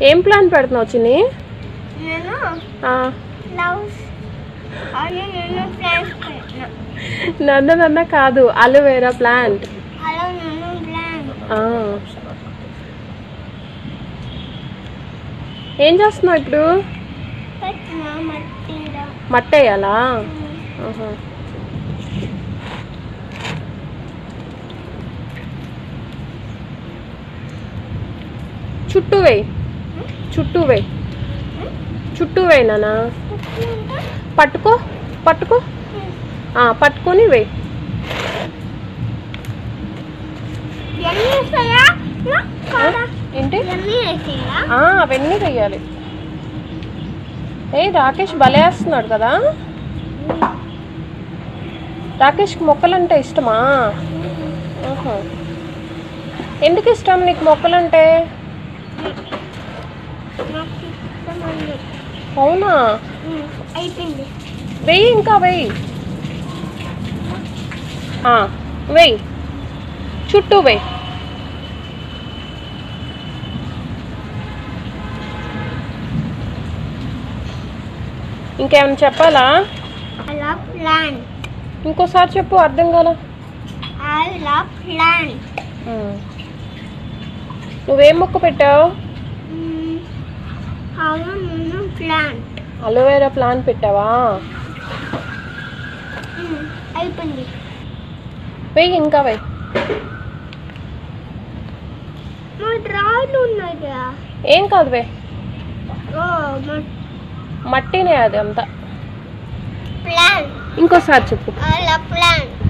ఏం ప్లాన్ పెడుతున్నావు చిన్ని నేను ఆ, లవ్స్ అని నేను ప్లాన్స్ పెట్టిన నన్న నన్న కాదు అలోవేరా ప్లాంట్ అలా నేను ప్లాన్ ఏం చేస్తున్నావు ఇప్పుడు పెట్టిన మట్టిలో మట్టి వేయాలా ఆహా. చుట్టూ వేయి చుట్టూ వేయి చుట్టూ వేయి నానా పట్టుకో పట్టుకో ఆ, పట్టుకొని వేయి ఎన్ని వేసాయా కాదా ఏంటి ఎన్ని వేసాయా ఆ, అవన్నీ వెయ్యాలి ఏ రాకేష్ భలే వేస్తున్నాడు కదా రాకేష్కి మొక్కలంటే ఇష్టమా ఆహా. ఎందుకు ఇష్టం నీకు మొక్కలంటే నాకు ఇష్టమండి అవునా అయిపోయింది వెయ్యి ఇంకా వెయ్యి ఆ, వెయ్యి చుట్టూ వెయ్యి ఇంకేమైనా చెప్పాలా అలా ప్లాన్ ఇంకోసారి చెప్పు అర్థం కాల అలా ప్లాన్ నువ్వేం మొక్క పెట్టావు అలా నేను ప్లాన్ అలోవేరా ప్లాంట్ పెట్టావా అయిపోయింది వెయ్యి ఇంకా వెయ్యి మా రాళ్ళు ఉన్నాయా ఏం కాదు వే ఓ మా మట్టినే అది అంతా ప్లాన్ ఇంకోసారి చెప్పు అలా ప్లాన్